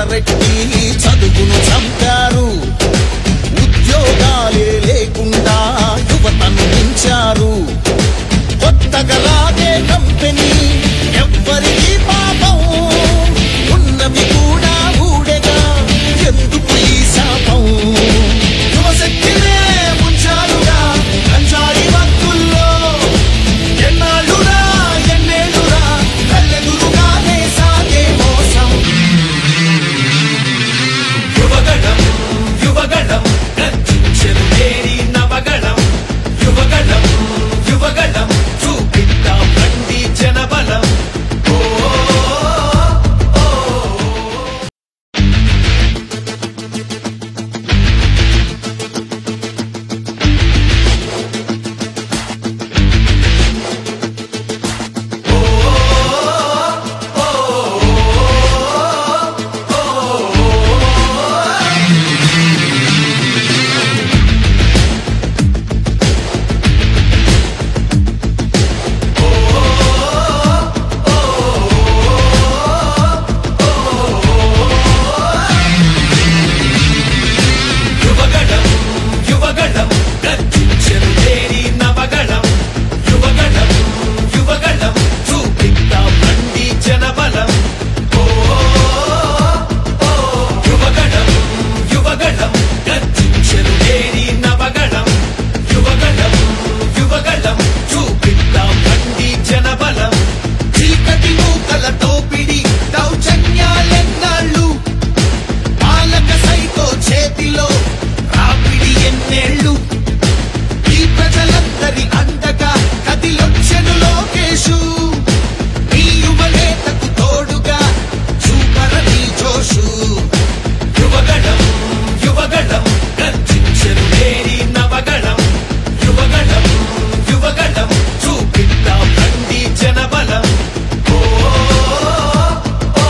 ఎసరెట్టి చదువును చంపారు ఉద్యోగాలే లేకుండా యువతను మించారు కొత్తగా రాగే కంపెనీ ఎవ్వరికి పాపం ఉన్నవి కూడా ఊడెగా ఎందుకు ఈ శాపం యువశక్తినే ముంచారుగా కంచారి భక్తుల్లో ఎన్నాళ్ళురా ఎన్నేళ్ళురా కళ్ళెదురుగానే సాగే మోసం యువగణం యువగణం గర్జించెను నేరి నవగణం యువగణం యువగణం చూపిద్దాం రండి జనబలం ఓ ఓ, ఓ యువగణం యువగణం గర్జించెను నేరి నవగణం యువగణం యువగణం చూపిద్దాం రండి జనబలం ఓ ఓ, యువగణం యువగణం గర్జించెను నేరి నవగణం యువగణం యువగణం చూపిద్దాం రండి జనబలం చీకటి మూకల తోపిడి దౌర్జన్యాలెన్నాళ్ళు పాలక సైకో చేతిలో రాపిడి ఎన్నేళ్ళు ఈ ప్రజలందరి అండగా కదిలొచ్చెను లోకేశు ఈ యువనేతకు తోడుగా చూపరని జోషు యువగణం యువగణం గర్జించెను నేరి నవగణం యువగణం యువగణం చూపిద్దాం రండి జనబలం ఓ ఓ,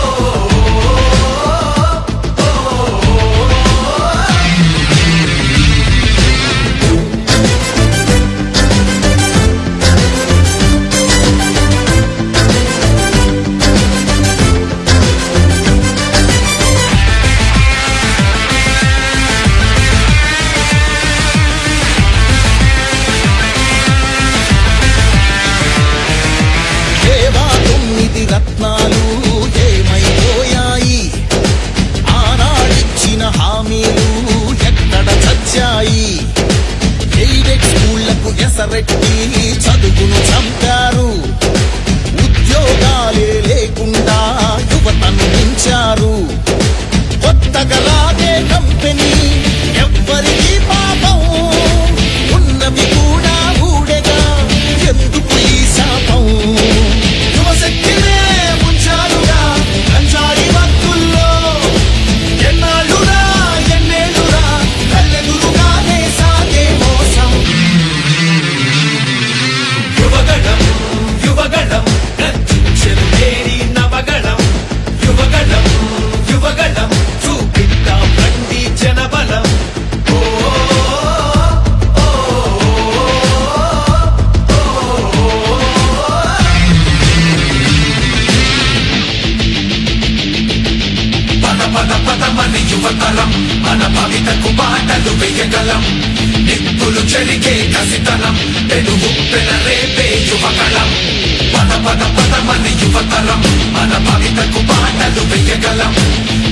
దేవా తొమ్మిది రత్నాలు ఏమైపోయాయి ఆనాడిచ్చిన హామీలు ఎక్కడ చచ్చాయి ఎయిడెడ్ స్కూళ్లకు ఎసరెట్టి చదువును చంపారు ఉద్యోగాలే లేకుండా యువతను మించారు కొత్తగా రాగే కంపెనీ ఎవ్వరికి పాపం ఉన్నవి కూడా ఊడెగా ఎందుకు ఈ శాపం యువశక్తినే ముంచారుగా కంచారి భక్తుల్లో ఎన్నాళ్ళురా ఎన్నేళ్ళురా కళ్ళెదురుగానే సాగే మోసం యువగణం యువగణం గర్జించెను నేరి నవగణం యువగణం యువగణం చూపిద్దాం రండి జనబలం ఓ ఓ, పద పద పదమని యువతరం మన భవితకు బాటలు వేయగలం నిప్పులు చెరిగే కసితనం పెనుగు పెనరేపే యువకళం పద పద పదమని యువతరం మన భవితకు బాటలు వేయగలం